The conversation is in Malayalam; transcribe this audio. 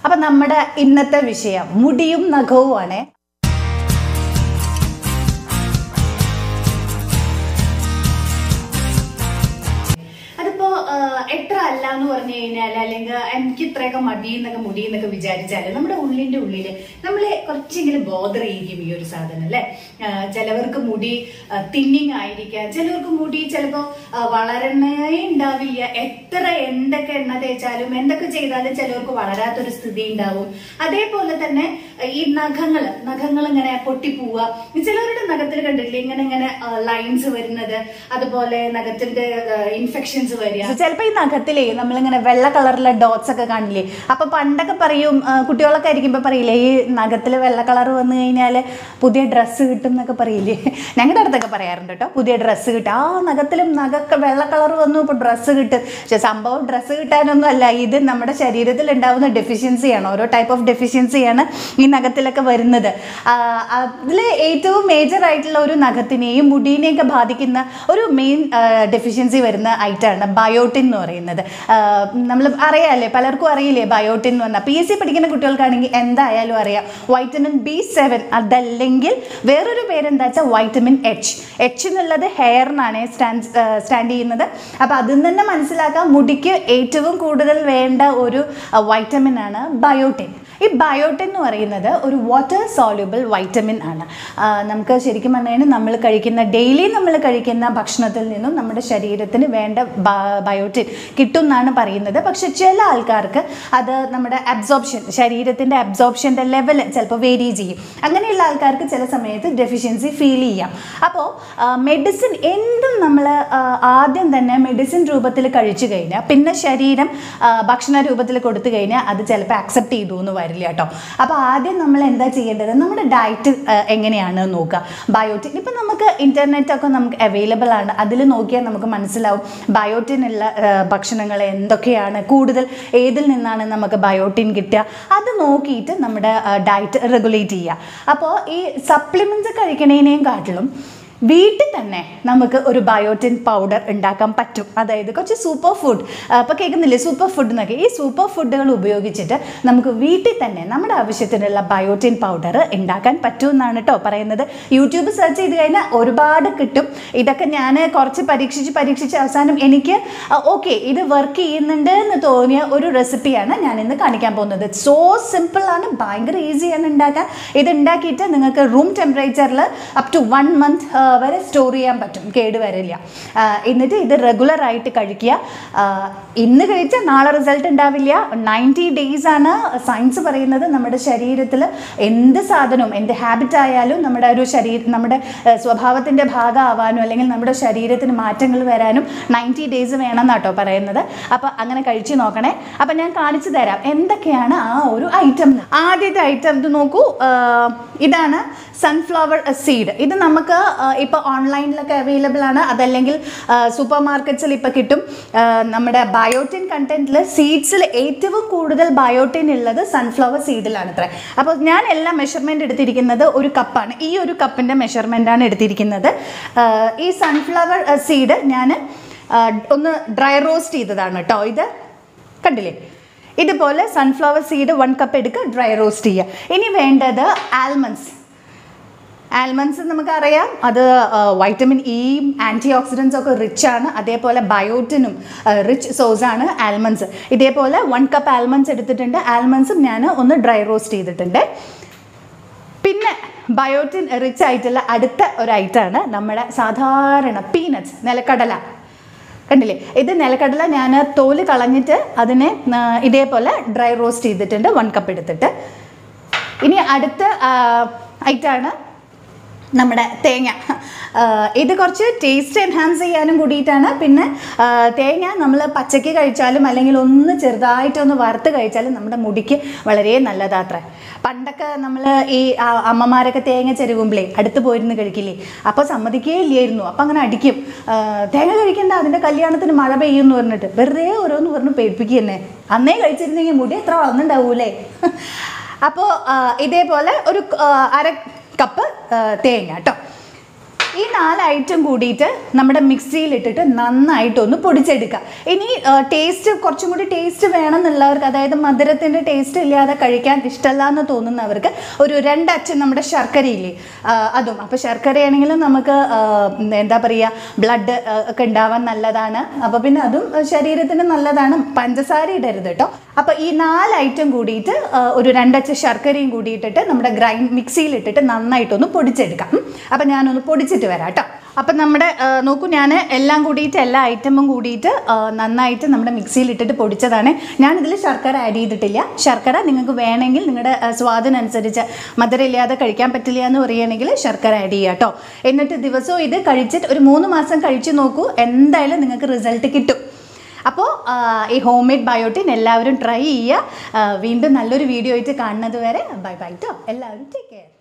അപ്പം നമ്മുടെ ഇന്നത്തെ വിഷയം മുടിയും നഖവുമാണ് അതിപ്പോ ആ, എത്ര അല്ല എന്ന് പറഞ്ഞു കഴിഞ്ഞാൽ അല്ലെങ്കിൽ എനിക്ക് ഇത്രയൊക്കെ മടി എന്നൊക്കെ മുടി എന്നൊക്കെ വിചാരിച്ചാല് നമ്മുടെ ഉള്ളിന്റെ ഉള്ളില് നമ്മളെ കുറച്ചെങ്കിലും ബോധർ ചെയ്യിക്കും ഈ ഒരു സാധനം അല്ലെ ചിലവർക്ക് മുടി തിന്നിങ് ആയിരിക്കാം ചിലവർക്ക് മുടി ചിലപ്പോ ആ, വളരണേ ഉണ്ടാവില്ല എത്ര എന്തൊക്കെ എണ്ണ തേച്ചാലും എന്തൊക്കെ ചെയ്താലും ചിലവർക്ക് വളരാത്തൊരു സ്ഥിതി ഉണ്ടാവും അതേപോലെ തന്നെ ആ, ഈ നഖങ്ങൾ നഖങ്ങൾ ഇങ്ങനെ പൊട്ടിപ്പോവുക ചിലവരുടെ നഖത്തിൽ കണ്ടിട്ടില്ലേ ഇങ്ങനെ ഇങ്ങനെ ലൈൻസ് വരുന്നത് അതുപോലെ നഖത്തിന്റെ ഇൻഫെക്ഷൻസ് വരിക ചിലപ്പോൾ ഈ നഖത്തിലേ നമ്മളിങ്ങനെ വെള്ള കളറിലെ ഡോട്ട്സ് ഒക്കെ കാണില്ലേ അപ്പൊ പണ്ടൊക്കെ പറയും ആ, കുട്ടികളൊക്കെ ആയിരിക്കുമ്പോൾ പറയില്ലേ ഈ നഖത്തിൽ വെള്ള കളർ വന്നു കഴിഞ്ഞാൽ പുതിയ ഡ്രസ്സ് കിട്ടും എന്നൊക്കെ പറയില്ലേ ഞങ്ങളുടെ അടുത്തൊക്കെ പറയാറുണ്ട് കേട്ടോ പുതിയ ഡ്രസ്സ് കിട്ടും ആ നഖത്തിലും നഖക്കെ വെള്ള കളർ വന്നു ഇപ്പോൾ ഡ്രസ്സ് കിട്ടും പക്ഷെ സംഭവം ഡ്രസ്സ് കിട്ടാനൊന്നും അല്ല ഇത് നമ്മുടെ ശരീരത്തിൽ ഉണ്ടാവുന്ന ഡെഫിഷ്യൻസിയാണ് ഓരോ ടൈപ്പ് ഓഫ് ഡെഫിഷ്യൻസിയാണ് ഈ നഖത്തിലൊക്കെ വരുന്നത് അതിൽ ഏറ്റവും മേജർ ആയിട്ടുള്ള ഒരു നഖത്തിനെയും മുടീനെയൊക്കെ ബാധിക്കുന്ന ഒരു മെയിൻ ഡെഫിഷ്യൻസി വരുന്ന ഐറ്റമാണ് ബയോട്ടിൻ എന്ന് പറയുന്നത് നമ്മൾ അറിയാമല്ലേ പലർക്കും അറിയില്ലേ ബയോട്ടിൻ എന്ന് പറഞ്ഞാൽ പി എസ് സി പഠിക്കുന്ന കുട്ടികൾക്കാണെങ്കിൽ എന്തായാലും അറിയാം വൈറ്റമിൻ ബി സെവൻ അതല്ലെങ്കിൽ വേറൊരു പേരെന്താ വെച്ചാൽ വൈറ്റമിൻ എച്ച് എച്ച് എന്നുള്ളത് ഹെയറിനാണ് സ്റ്റാൻഡ് സ്റ്റാൻഡ് ചെയ്യുന്നത് അപ്പോൾ അതിൽ നിന്ന് തന്നെ മനസ്സിലാക്കാം മുടിക്ക് ഏറ്റവും കൂടുതൽ വേണ്ട ഒരു വൈറ്റമിൻ ആണ് ബയോട്ടിൻ ഈ ബയോട്ടിൻ എന്ന് പറയുന്നത് ഒരു വാട്ടർ സോല്യൂബിൾ വൈറ്റമിൻ ആണ് ആ, നമുക്ക് ശരിക്കും പറഞ്ഞു കഴിഞ്ഞാൽ നമ്മൾ കഴിക്കുന്ന ഡെയിലി നമ്മൾ കഴിക്കുന്ന ഭക്ഷണത്തിൽ നിന്നും നമ്മുടെ ശരീരത്തിന് വേണ്ട ബ- ബയോട്ടിൻ കിട്ടും എന്നാണ് പറയുന്നത് പക്ഷെ ചില ആൾക്കാർക്ക് അത് നമ്മുടെ അബ്സോർപ്ഷൻ ശരീരത്തിൻ്റെ അബ്സോർപ്ഷൻ്റെ ലെവൽ ചിലപ്പോൾ വേരി ചെയ്യും അങ്ങനെയുള്ള ആൾക്കാർക്ക് ചില സമയത്ത് ഡെഫിഷ്യൻസി ഫീൽ ചെയ്യാം അപ്പോൾ മെഡിസിൻ എന്തും നമ്മൾ ആദ്യം തന്നെ മെഡിസിൻ രൂപത്തിൽ കഴിച്ചു കഴിഞ്ഞാൽ പിന്നെ ശരീരം ആ, ഭക്ഷണ രൂപത്തിൽ കൊടുത്തു കഴിഞ്ഞാൽ അത് ചിലപ്പോൾ അക്സെപ്റ്റ് ചെയ്തു എന്ന് വരില്ല കേട്ടോ അപ്പോൾ ആദ്യം നമ്മൾ എന്താ ചെയ്യേണ്ടത് നമ്മുടെ ഡയറ്റ് എങ്ങനെയാണ് നോക്കുക ബയോട്ടിൻ ഇപ്പം നമുക്ക് ഇൻ്റർനെറ്റൊക്കെ നമുക്ക് അവൈലബിൾ ആണ് അതിൽ നോക്കിയാൽ നമുക്ക് മനസ്സിലാവും ബയോട്ടിനുള്ള ഭക്ഷണങ്ങൾ എന്തൊക്കെയാണ് കൂടുതൽ ഏതിൽ നിന്നാണ് നമുക്ക് ബയോട്ടിൻ കിട്ടുക അത് നോക്കിയിട്ട് നമ്മുടെ ഡയറ്റ് റെഗുലേറ്റ് ചെയ്യുക അപ്പോൾ ഈ സപ്ലിമെൻറ്റ്സ് കഴിക്കണേനേയും കാട്ടിലും വീട്ടിൽ തന്നെ നമുക്ക് ഒരു ബയോട്ടിൻ പൗഡർ ഉണ്ടാക്കാൻ പറ്റും അതായത് കുറച്ച് സൂപ്പർ ഫുഡ് അപ്പോൾ കേൾക്കുന്നില്ലേ സൂപ്പർ ഫുഡ് എന്നൊക്കെ ഈ സൂപ്പർ ഫുഡുകൾ ഉപയോഗിച്ചിട്ട് നമുക്ക് വീട്ടിൽ തന്നെ നമ്മുടെ ആവശ്യത്തിനുള്ള ബയോട്ടിൻ പൗഡർ ഉണ്ടാക്കാൻ പറ്റുമെന്നാണ് കേട്ടോ പറയുന്നത് യൂട്യൂബ് സെർച്ച് ചെയ്ത് കഴിഞ്ഞാൽ ഒരുപാട് കിട്ടും ഇതൊക്കെ ഞാൻ കുറച്ച് പരീക്ഷിച്ച് പരീക്ഷിച്ച് അവസാനം എനിക്ക് ഓക്കെ ഇത് വർക്ക് ചെയ്യുന്നുണ്ട് എന്ന് തോന്നിയ ഒരു റെസിപ്പിയാണ് ഞാൻ ഇന്ന് കാണിക്കാൻ പോകുന്നത് സോ സിമ്പിളാണ് ഭയങ്കര ഈസിയാണ് ഉണ്ടാക്കാൻ ഇത് ഉണ്ടാക്കിയിട്ട് നിങ്ങൾക്ക് റൂം ടെമ്പറേച്ചറിൽ അപ് ടു വൺ മന്ത് വരെ സ്റ്റോർ ചെയ്യാൻ പറ്റും കേട് വരില്ല ആ, എന്നിട്ട് ഇത് റെഗുലർ ആയിട്ട് കഴിക്കുക ആ, ഇന്ന് കഴിച്ചാൽ നാളെ റിസൾട്ട് ഉണ്ടാവില്ല നയൻറ്റി ഡേയ്സ് ആണ് സയൻസ് പറയുന്നത് നമ്മുടെ ശരീരത്തിൽ എന്ത് സാധനവും എന്ത് ഹാബിറ്റ് ആയാലും നമ്മുടെ ഒരു ശരീരം നമ്മുടെ സ്വഭാവത്തിൻ്റെ ഭാഗമാവാനും അല്ലെങ്കിൽ നമ്മുടെ ശരീരത്തിന് മാറ്റങ്ങൾ വരാനും നയൻറ്റി ഡേയ്സ് വേണമെന്നാട്ടോ പറയുന്നത് അപ്പോൾ അങ്ങനെ കഴിച്ചു നോക്കണേ അപ്പം ഞാൻ കാണിച്ചു തരാം എന്തൊക്കെയാണ് ആ ഒരു ഐറ്റം ആദ്യത്തെ ഐറ്റം ഇത് നോക്കൂ ആ, ഇതാണ് സൺഫ്ലവർ സീഡ് ഇത് നമുക്ക് ഇപ്പോൾ ഓൺലൈനിലൊക്കെ അവൈലബിൾ ആണ് അതല്ലെങ്കിൽ സൂപ്പർ മാർക്കറ്റ്സിൽ ഇപ്പോൾ കിട്ടും ആ, നമ്മുടെ ബയോട്ടിൻ കണ്ടന്റിൽ സീഡ്സിൽ ഏറ്റവും കൂടുതൽ ബയോട്ടിൻ ഉള്ളത് സൺഫ്ലവർ സീഡിലാണ് അത്ര അപ്പോൾ ഞാൻ എല്ലാ മെഷർമെൻറ്റ് എടുത്തിരിക്കുന്നത് ഒരു കപ്പാണ് ഈ ഒരു കപ്പിൻ്റെ മെഷർമെൻ്റാണ് എടുത്തിരിക്കുന്നത് ആ, ഈ സൺഫ്ലവർ സീഡ് ഞാൻ ഒന്ന് ഡ്രൈ റോസ്റ്റ് ചെയ്തതാണ് കേട്ടോ ഇത് കണ്ടില്ലേ ഇതുപോലെ സൺഫ്ലവർ സീഡ് വൺ കപ്പ് എടുക്കുക ഡ്രൈ റോസ്റ്റ് ചെയ്യുക ഇനി വേണ്ടത് ആൽമണ്ട്സ് ആൽമണ്ട്സ് നമുക്കറിയാം അത് വൈറ്റമിൻ ഇയും ആൻറ്റി ഓക്സിഡൻസ് ഒക്കെ റിച്ച് ആണ് അതേപോലെ ബയോട്ടിനും റിച്ച് സോഴ്സ് ആണ് ആൽമണ്ട്സ് ഇതേപോലെ വൺ കപ്പ് ആൽമണ്ട്സ് എടുത്തിട്ടുണ്ട് ആൽമണ്ട്സും ഞാൻ ഒന്ന് ഡ്രൈ റോസ്റ്റ് ചെയ്തിട്ടുണ്ട് പിന്നെ ബയോട്ടിൻ റിച്ച് ആയിട്ടുള്ള അടുത്ത ഒരു ഐറ്റമാണ് നമ്മുടെ സാധാരണ പീനട്സ് നിലക്കടല കണ്ടില്ലേ ഇത് നിലക്കടല ഞാൻ തോല് കളഞ്ഞിട്ട് അതിനെ ആ, ഇതേപോലെ ഡ്രൈ റോസ്റ്റ് ചെയ്തിട്ടുണ്ട് വൺ കപ്പ് എടുത്തിട്ട് ഇനി അടുത്ത ഐറ്റാണ് നമ്മുടെ തേങ്ങ ആ, ഇത് കുറച്ച് ടേസ്റ്റ് എൻഹാൻസ് ചെയ്യാനും കൂടിയിട്ടാണ് പിന്നെ ആ, തേങ്ങ നമ്മൾ പച്ചയ്ക്ക് കഴിച്ചാലും അല്ലെങ്കിൽ ഒന്ന് ചെറുതായിട്ടൊന്ന് വറുത്ത് കഴിച്ചാലും നമ്മുടെ മുടിക്ക് വളരെ നല്ലതാത്രേ പണ്ടൊക്കെ നമ്മൾ ഈ ആ, അമ്മമാരൊക്കെ തേങ്ങ ചെരുകുമ്പോഴേ അടുത്ത് പോയിരുന്ന് കഴിക്കില്ലേ അപ്പോൾ സമ്മതിക്കേ ഇല്ലായിരുന്നു അപ്പം അങ്ങനെ അടിക്കും ആ, തേങ്ങ കഴിക്കണ്ട അതിൻ്റെ കല്യാണത്തിന് മഴ പെയ്യുമെന്ന് പറഞ്ഞിട്ട് വെറുതെ ഓരോന്ന് പറഞ്ഞ് പേടിപ്പിക്കുക തന്നെ അന്നേ കഴിച്ചിരുന്നെങ്കിൽ മുടി എത്ര വളർന്നുണ്ടാവൂലേ അപ്പോൾ ഇതേപോലെ ഒരു ആ, അര കപ്പ് ആ, തേങ്ങ കേട്ടോ ഈ നാല് ഐറ്റം കൂടിയിട്ട് നമ്മുടെ മിക്സിയിലിട്ടിട്ട് നന്നായിട്ടൊന്ന് പൊടിച്ചെടുക്കുക ഇനി ടേസ്റ്റ് കുറച്ചും കൂടി ടേസ്റ്റ് വേണമെന്നുള്ളവർക്ക് അതായത് മധുരത്തിൻ്റെ ടേസ്റ്റ് ഇല്ലാതെ കഴിക്കാൻ ഇഷ്ടമല്ല എന്ന് തോന്നുന്നവർക്ക് ഒരു രണ്ടച്ഛൻ നമ്മുടെ ശർക്കരയില്ലേ ആ, അതും അപ്പോൾ ശർക്കരയാണെങ്കിലും നമുക്ക് ആ, എന്താ പറയുക ബ്ലഡ് ഒക്കെ ഉണ്ടാവാൻ നല്ലതാണ് അപ്പോൾ പിന്നെ അതും ശരീരത്തിന് നല്ലതാണ് പഞ്ചസാര ഇടരുത് കേട്ടോ അപ്പോൾ ഈ നാല് ഐറ്റം കൂടിയിട്ട് ആ, ഒരു രണ്ടച്ച ശർക്കരയും കൂടിയിട്ടിട്ട് നമ്മുടെ ഗ്രൈൻഡ് മിക്സിയിലിട്ടിട്ട് നന്നായിട്ടൊന്ന് പൊടിച്ചെടുക്കാം ഉം. അപ്പം ഞാനൊന്ന് പൊടിച്ചിട്ട് വരാം കേട്ടോ അപ്പം നമ്മുടെ ആ, നോക്കൂ ഞാൻ എല്ലാം കൂടിയിട്ട് എല്ലാ ഐറ്റമും കൂടിയിട്ട് ആ, നന്നായിട്ട് നമ്മുടെ മിക്സിയിൽ ഇട്ടിട്ട് പൊടിച്ചതാണ് ഞാനിതിൽ ശർക്കര ആഡ് ചെയ്തിട്ടില്ല ശർക്കര നിങ്ങൾക്ക് വേണമെങ്കിൽ നിങ്ങളുടെ ആ, സ്വാദിനനുസരിച്ച് മധുരം ഇല്ലാതെ കഴിക്കാൻ പറ്റില്ല എന്ന് പറയുകയാണെങ്കിൽ ശർക്കര ആഡ് ചെയ്യുക കേട്ടോ എന്നിട്ട് ദിവസവും ഇത് കഴിച്ചിട്ട് ഒരു മൂന്ന് മാസം കഴിച്ച് നോക്കൂ എന്തായാലും നിങ്ങൾക്ക് റിസൾട്ട് കിട്ടും അപ്പോൾ ഈ ഹോം മെയ്ഡ് ബയോട്ടിൻ എല്ലാവരും ട്രൈ ചെയ്യുക ആ, വീണ്ടും നല്ലൊരു വീഡിയോ ആയിട്ട് കാണുന്നത് വരെ ബൈ ബൈ കേട്ടോ എല്ലാവരും ടേക്ക് കെയർ